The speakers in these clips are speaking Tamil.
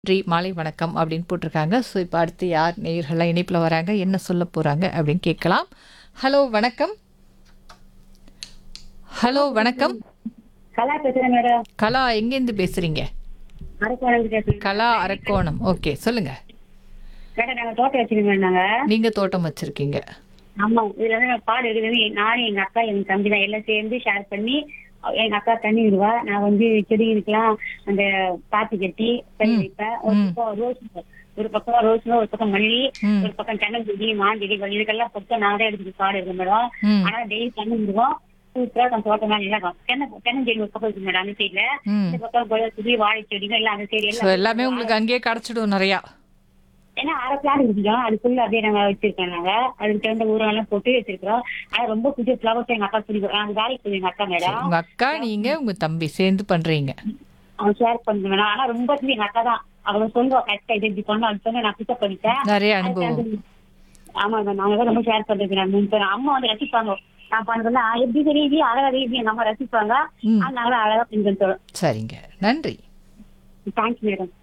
நன்றி மாலை வணக்கம் அப்படின்னு போட்டிருக்காங்க ஸோ இப்போ அடுத்து யார் நேயர்கள்லாம் இணைப்பில் வராங்க என்ன சொல்ல போகிறாங்க அப்படின்னு கேட்கலாம் ஹலோ வணக்கம் ஹலோ வணக்கம் கலா பேசுறேன் மேடம் கலா எங்கேருந்து பேசுகிறீங்க அரக்கோணம் பேசுறேன் கலா அரக்கோணம் ஓகே சொல்லுங்கள் மேடம் நாங்க தோட்டம் வச்சிருக்கோம் நாங்க நீங்கள் தோட்டம் வச்சுருக்கீங்க ஆமா இதுல வந்து பால் இருக்குது நானும் எங்க அக்கா எங்க தம்பி தான் எல்லாம் சேர்ந்து ஷேர் பண்ணி எங்க அக்கா தண்ணி விடுவா நான் வந்து செடிகளுக்கெல்லாம் அந்த பாத்தி கட்டி தண்ணி வைப்பேன் ஒரு பக்கம் ரோஸ் ஒரு பக்கம் ரோஸ் ஒரு பக்கம் மல்லி ம். ஒரு பக்கம் தென்னஞ்செடி மாஞ்செடி இதுக்கெல்லாம் பக்கம் நான் தான் எடுத்துட்டு காடு இருக்கு மேடம் ம் ஆனா டெய்லி தண்ணி விடுவோம் சூப்பரா அந்த தோட்டம் நல்லா இருக்கும் தென்னை தென்னஞ்செடி ஒரு பக்கம் இருக்கு மேடம் அந்த சைடுல ம் இந்த பக்கம் கொய்யா செடி வாழை செடிகள் எல்லாம் அந்த சைடு ஸோ எல்லாமே உங்களுக்கு அங்கேயே கிடச்சிடும் நிறையா ஏன்னா அரை பிளான் இருக்குதோம் அதுக்குள்ள அப்படியே நாங்க வச்சிருக்கோம் நாங்க அதுக்கு தகுந்த ஊரெல்லாம் போட்டு வச்சிருக்கிறோம் ஆனா ரொம்ப புதிய ஃபிளவர்ஸ் எங்க அக்கா பிடிக்கும் நாங்க வேலைக்கு போய் எங்க அக்கா மேடம் உங்க அக்கா நீங்க உங்க தம்பி சேர்ந்து பண்றீங்க அவன் ஷேர் பண்ணுவேன் மேடம் ஆனா ரொம்ப புதிய எங்க அக்கா தான் அவங்க சொல்லுவா கரெக்டா இது இப்படி பண்ணணும் அது சொன்னா நான் பிக்கப் பண்ணிட்டேன் நிறைய அதுக்கு அனுபவம் வந்து- ஆமா மேம் நாங்க தான் ரொம்ப ஷேர் பண்றது மேம் அம்மா வந்து ரசிப்பாங்க நான் பண்றதுலாம் எப்படி தெரியுது அழகா தெரியுது எங்க அம்மா ரசிப்பாங்க ம் அதனால அழகா கொஞ்சம் சரிங்க நன்றி தேங்க்ஸ் மேடம்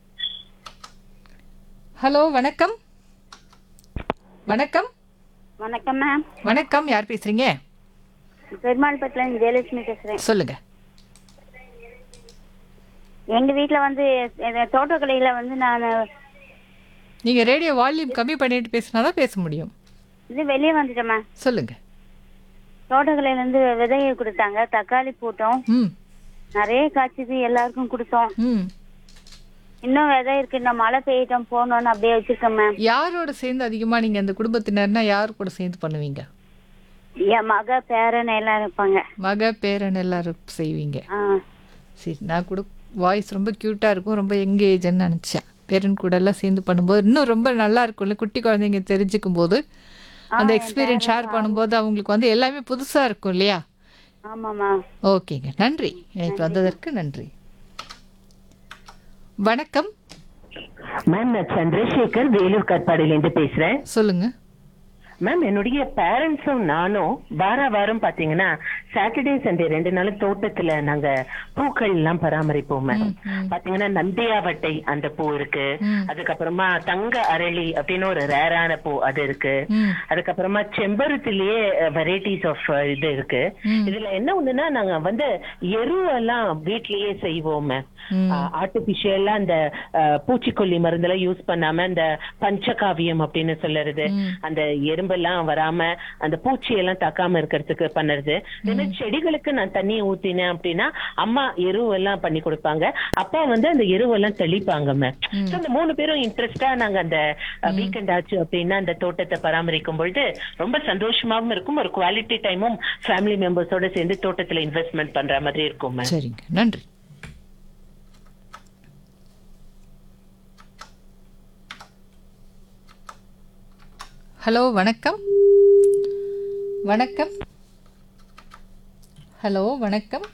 ஹலோ வணக்கம் வணக்கம் வணக்கம் மேம் வணக்கம் யார் பேசுறீங்க பெருமாள்பட்டில இருந்து ஜெயலட்சுமி பேசுறேன் சொல்லுங்க எங்க வீட்ல வந்து இந்த தோட்டக்கலையில வந்து நான் நீங்க ரேடியோ வால்யூம் கம்மி பண்ணிட்டு பேசினாதான் பேச முடியும் இது வெளியே வந்துட்டேம்மா சொல்லுங்க தோட்டக்கலையில இருந்து விதையை கொடுத்தாங்க தக்காளி போட்டோம் ம் நிறைய காய்ச்சது எல்லாருக்கும் கொடுத்தோம் ம் இன்னும் விதை இருக்கு இன்னும் மழை பெய்யட்டும் போகணும்னு அப்படியே வச்சிருக்கேன் மேம் யாரோட சேர்ந்து அதிகமா நீங்க அந்த குடும்பத்தினர்னா யார் கூட சேர்ந்து பண்ணுவீங்க என் மக பேரன் எல்லாம் இருப்பாங்க மக பேரன் எல்லாரும் செய்வீங்க ஆ சரி நான் கூட வாய்ஸ் ரொம்ப க்யூட்டாக இருக்கும் ரொம்ப யங் ஏஜ்னு நினச்சேன் பேரன் கூட எல்லாம் சேர்ந்து பண்ணும்போது இன்னும் ரொம்ப நல்லா இருக்கும்ல குட்டி குழந்தைங்க தெரிஞ்சுக்கும் போது அந்த எக்ஸ்பீரியன்ஸ் ஷேர் பண்ணும்போது அவங்களுக்கு வந்து எல்லாமே புதுசாக இருக்கும் இல்லையா ஆமாம்மா ஓகேங்க நன்றி எனக்கு வந்ததற்கு நன்றி வணக்கம் மேம் நான் சந்திரசேகர் வேலூர் கற்பாடியிலேருந்து பேசுறேன் சொல்லுங்க மேம் என்னுடைய பேரண்ட்ஸும் நானும் வார வாரம் பாத்தீங்கன்னா சாட்டர்டே சண்டே ரெண்டு நாளும் தோட்டத்துல நாங்க பூக்கள் எல்லாம் பராமரிப்போம் மேம் பாத்தீங்கன்னா நந்தியாவட்டை அந்த பூ இருக்கு ம். அதுக்கப்புறமா தங்க அரளி அப்படின்னு ஒரு ரேரான பூ அது இருக்கு ம் அதுக்கப்புறமா செம்பருத்திலேயே வெரைட்டிஸ் ஆஃப் இது இருக்கு ம். இதுல என்ன ஒண்ணுன்னா நாங்க வந்து எருவெல்லாம் வீட்லயே செய்வோம் மேம் ம். ஆர்டிபிஷியலா இந்த அஹ், பூச்சிக்கொல்லி மருந்தெல்லாம் யூஸ் பண்ணாம இந்த பஞ்சகாவியம் அப்படின்னு சொல்லுறது ம். அந்த எறும்பெல்லாம் வராம அந்த பூச்சி எல்லாம் தாக்காம இருக்கிறதுக்கு பண்ணுறது ஏன்னா செடிகளுக்கு நான் தண்ணியை ஊத்தினேன் அப்படின்னா அம்மா எருவெல்லாம் பண்ணி கொடுப்பாங்க அப்பா வந்து அந்த எருவெல்லாம் தெளிப்பாங்க மேம் So, அந்த மூணு பேரும் இன்ட்ரெஸ்டா நாங்க அந்த வீக்கெண்ட் ஆச்சு அப்படின்னா அந்த தோட்டத்தை பராமரிக்கும் பொழுது ரொம்ப சந்தோஷமாவும் இருக்கும் ஒரு குவாலிட்டி டைமும் ஃபேமிலி மெம்பர்ஸோட சேர்ந்து தோட்டத்துல இன்வெஸ்ட்மெண்ட் பண்ற மாதிரி இருக்கும் மேம் சரிங்க நன்றி ஹலோ வணக்கம் வணக்கம் ஹலோ வணக்கம்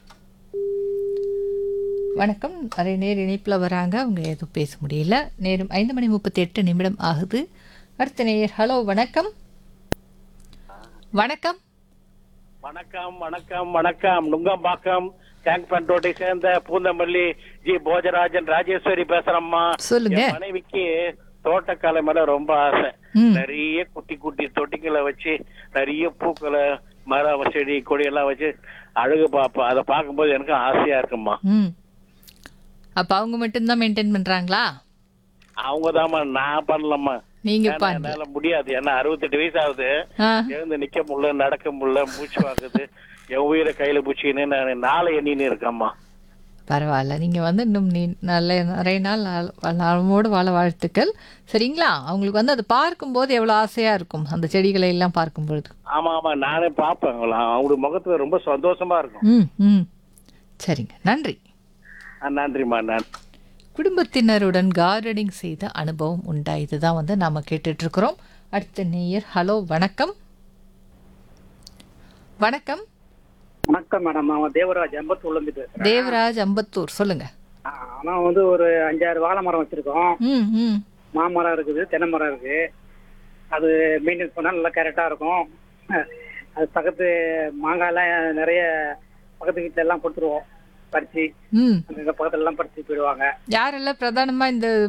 வணக்கம் நிறைய நேர் இணைப்பில் வராங்க அவங்க எதுவும் பேச முடியல நேரம் ஐந்து மணி முப்பத்தி எட்டு நிமிடம் ஆகுது அடுத்த நேயர் ஹலோ வணக்கம் வணக்கம் வணக்கம் வணக்கம் வணக்கம் நுங்கம்பாக்கம் டேங்க் பண்டோட்டை சேர்ந்த பூந்தமல்லி ஜி போஜராஜன் ராஜேஸ்வரி பேசுறம்மா சொல்லுங்க என் மனைவிக்கு தோட்டக்கலை மேல ரொம்ப ஆசை ம். நிறைய குட்டி குட்டி தொட்டிகளை வச்சு நிறைய பூக்களை மரம் செடி கொடி எல்லாம் வச்சு அழகு பார்ப்பேன் அதை பார்க்கும்போது எனக்கு ஆசையா இருக்கும்மா ம் அப்போ அவங்க மட்டும்தான் மெயின்டைன் பண்ணுறாங்களா அவங்கதாம்மா நான் பண்ணலம்மா நீங்க ஏன்னா பண்ணல என்னால முடியாது ஏன்னா அறுபத்தெட்டு வயசு ஆகுது ஆ எழுந்து நிக்க முடியல நடக்க முடியல மூச்சு வாங்குது என் உயிரை கையில பூச்சின்னு நான் நாளை எண்ணின்னு இருக்கேம்மா பரவாயில்ல நீங்கள் வந்து இன்னும் நீ நல்ல நிறைய நாள் நாள் நலமோடு வாழ வாழ்த்துக்கள் சரிங்களா அவங்களுக்கு வந்து அதை பார்க்கும்போது எவ்வளோ ஆசையாக இருக்கும் அந்த செடிகளை எல்லாம் பார்க்கும் பொழுது ஆமா ஆமா நானே பார்ப்பேன் அவங்கள. அவங்களோட முகத்துல ரொம்ப சந்தோஷமா இருக்கும் ம் ம் சரிங்க நன்றி ஆ, நன்றிம்மா நன்றி குடும்பத்தினருடன் கார்டனிங் செய்த அனுபவம் உண்டா இதுதான் வந்து நாம் கேட்டுட்ருக்குறோம் அடுத்த நேயர் ஹலோ வணக்கம் வணக்கம் வணக்கம் மேடம் அவன் தேவராஜ் எம்பத்தூர்ல இருந்து பேசுறேன் தேவராஜ் அம்பத்தூர் சொல்லுங்க ஆனா வந்து ஒரு அஞ்சாறு வாழை மரம் வச்சிருக்கோம் ம் ம் மாமரம் இருக்குது தென்னை மரம் இருக்கு அது மெயின்டைன் பண்ணா நல்லா கரெக்டா இருக்கும் அது பக்கத்து மாங்காய்லாம் நிறைய பக்கத்து வீட்டுல எல்லாம் கொடுத்துருவோம் பறிச்சு ம் அங்க பக்கத்துல எல்லாம் பறிச்சு போயிடுவாங்க யாரெல்லாம் பிரதானமாக இந்த